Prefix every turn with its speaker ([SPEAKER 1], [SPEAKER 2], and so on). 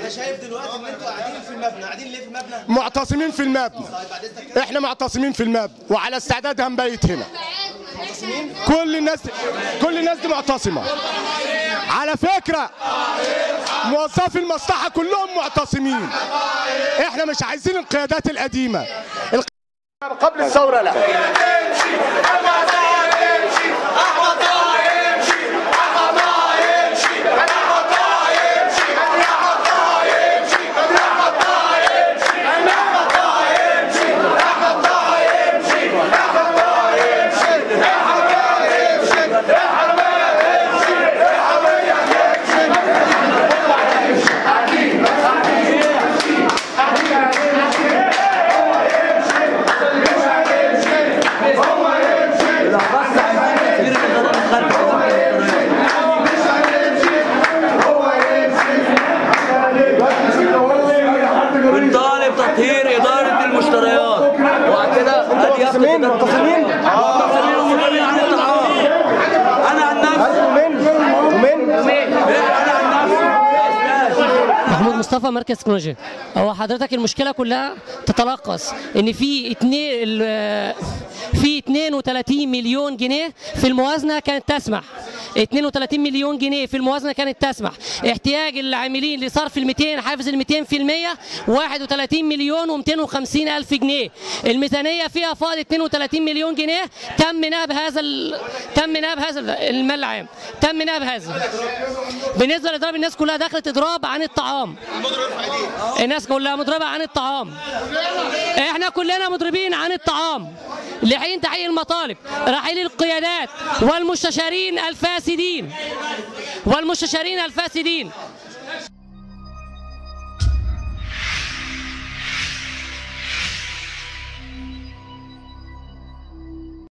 [SPEAKER 1] انا شايف دلوقتي ان انتوا قاعدين في المبنى قاعدين ليه في المبنى
[SPEAKER 2] معتصمين في المبنى
[SPEAKER 1] طيب بعد اذنك كده
[SPEAKER 2] احنا معتصمين في المبنى وعلى استعداد هنبيت هنا
[SPEAKER 1] معتصمين
[SPEAKER 2] كل الناس كل الناس دي معتصمه على فكره موظفي المصلحه كلهم معتصمين احنا مش عايزين القيادات القديمه الق- قبل الثوره لا
[SPEAKER 3] بنطالب تطهير إدارة المشتريات وبعد كده ادي يافطة
[SPEAKER 2] معتصمين
[SPEAKER 3] إدارة
[SPEAKER 2] معتصمين
[SPEAKER 3] معتصمين ومنعين عن الطعام أنا عن نفسي
[SPEAKER 2] ومن ومن
[SPEAKER 3] أنا عن نفسي يا أستاذ
[SPEAKER 4] محمود مصطفى مركز تكنولوجيا هو حضرتك المشكله كلها تتلخص ان في اتنين ال- في 32 مليون جنيه في الموازنه كانت تسمح 32 مليون جنيه في الموازنه كانت تسمح احتياج العاملين لصرف ال 200 حافز ال 200% 31 مليون و250 الف جنيه الميزانيه فيها فاضل 32 مليون جنيه تم نهب هذا ال... تم نهب هذا المال العام تم نهب هذا بالنسبه لاضراب الناس كلها دخلت اضراب عن الطعام الناس كلها مضربه عن الطعام احنا كلنا مضربين عن الطعام لحين تحقيق المطالب رحيل القيادات والمستشارين الفاسدين والمستشارين الفاسدين